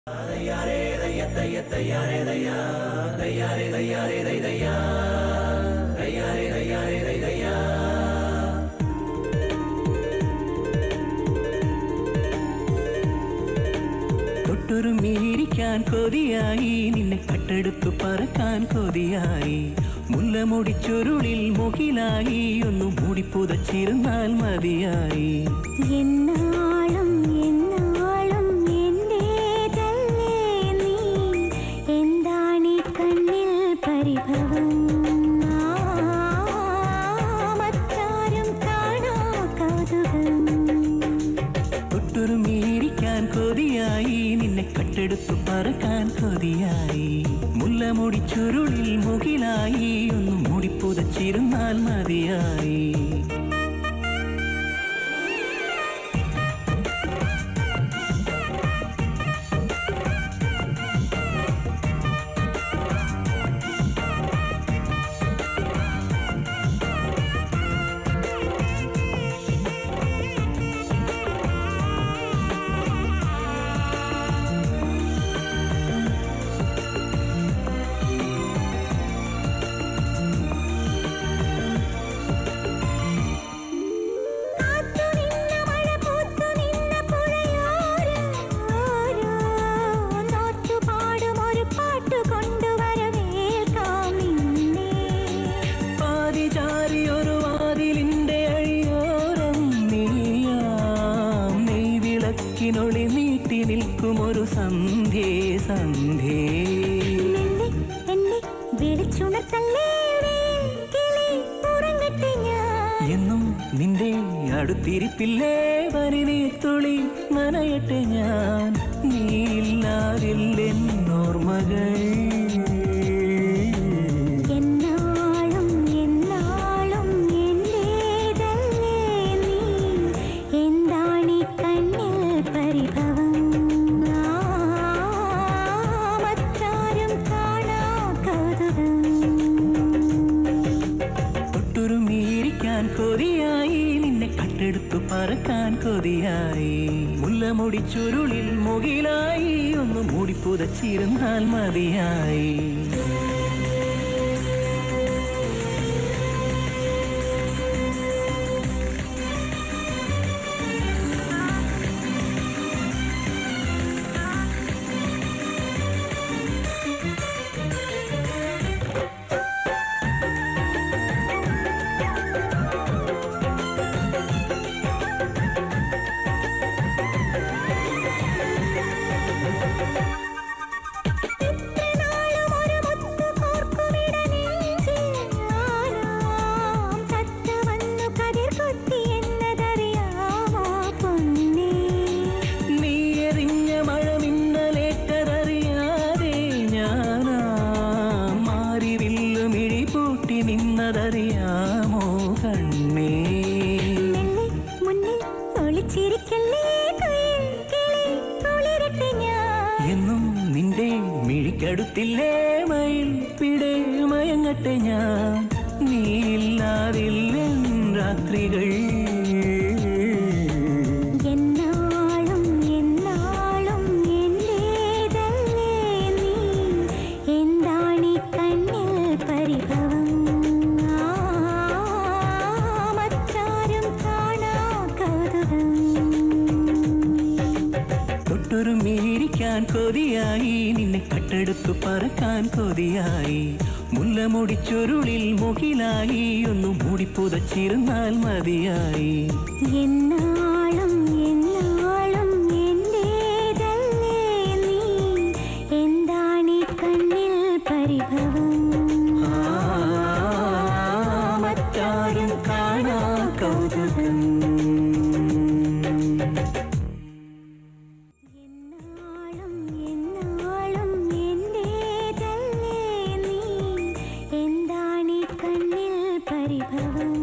തൊട്ടുരുമ്മിയിരിക്കാൻ കൊതിയായി നിന്നെ കട്ടെടുത്തു പറക്കാൻ കൊതിയായി മുല്ലമുടി ചുരുളിൽ മുകിലായി ഒന്ന് മൂടിപ്പുതച്ചിരുന്നാൽ മതിയായി എന്നാളും എന്നാളും എന്റേതല്ലേ നീ എന്താണീ കണ്ണിൽ പരിഭവം ആ, മറ്റാരും കാണാ കൗതുകം തൊട്ടുരുമ്മിയിരിക്കാൻ കൊതിയായി നിന്നെ കട്ടെടുത്തു പറക്കാൻ കൊതിയായി മുല്ലമുടി ചുരുളിൽ മുകിലായി ഒന്ന് മൂടിപ്പുതച്ചിരുന്നാൽ മതിയായി കാത്തു നിന്ന മഴ പൂത്തു നിന്ന പുഴയോരം നോർത്തു പാടും ഒരു പാട്ടു കൊണ്ടുവരവേൽക്കാം നിന്നെ പാതിചാരി ഒരു വാതിലിന്റെ അഴിയോരം നീയാം നെയ് വിളക്കിനൊളി നീട്ടി നിൽക്കും ഒരു സന്ധ്യേ സന്ധ്യേ നിന്നെ എന്നെ വിളിച്ചുണർത്തല്ലേ കിളി ഉറങ്ങട്ടെ ഞാൻ എന്നും നിന്റെ അടുത്തിരിപ്പില്ലേ വരിനീത്തുളി നനയട്ടെ ഞാൻ നീയില്ലാതില്ലെന്നോർമകൾ എന്നാളും എന്നാളും എന്റേതല്ലേ നീ എന്താണീ കണ്ണിൽ പരിഭവം ആ, മറ്റാരും കാണാ കൗതുകം തൊട്ടുരുമ്മിയിരിക്കാൻ കൊതിയായി നിന്നെ കട്ടെടുത്തു പറക്കാൻ കൊതിയായി മുല്ലമുടി ചുരുളിൽ മുകിലായി ഒന്ന് മൂടിപ്പുതച്ചിരുന്നാൽ മതിയായി ഇത്രനാളും ഒരു മുത്തു കോർക്കുമിട നെഞ്ചിൽ ആനാം തത്ത വന്നു കതിർ കൊത്തി എന്നതറിയാമോ പൊന്നേ നീ എറിഞ്ഞ മഴ മിന്നലേറ്റതറിയാതെ ഞാനാ മാറി വില്ലുമിഴി പൂട്ടി നിന്നതറിയാമോ കണ്ണേ മെല്ലെ മുന്നിൽ ഒളിച്ചിരിക്കല്ലേ കുയിൽ കിളി കുളിരട്ടെ ഞാൻ എന്നും നിന്റെ മിഴിക്കടുത്തില്ലേ മയിൽ പിടേ മയങ്ങട്ടെ ഞാൻ നീയില്ലാതില്ല രാത്രികൾ എന്നാളും എന്നാളും എന്റേതല്ലേ നീ എന്താണീ കണ്ണിൽ പരിഭവം ആ, മറ്റാരും കാണാ കൗതുകം തൊട്ടുരുമ്മിയിരിക്കാൻ കൊതിയായി നിന്നെ കട്ടെടുത്തു പറക്കാൻ കൊതിയായി മുല്ലമുടി ചുരുളിൽ മുകിലായി ഒന്ന് മൂടിപ്പുതച്ചിരുന്നാൽ മതിയായി എന്നാളും എന്നാളും എന്റേതല്ലേ നീ എന്താണീ കണ്ണിൽ പരിഭവം ആ, മറ്റാരും കാണാ കൗതുകം എന്നാളും എന്നാളും എന്റേതല്ലേ നീ എന്താണീ കണ്ണിൽ പരിഭവം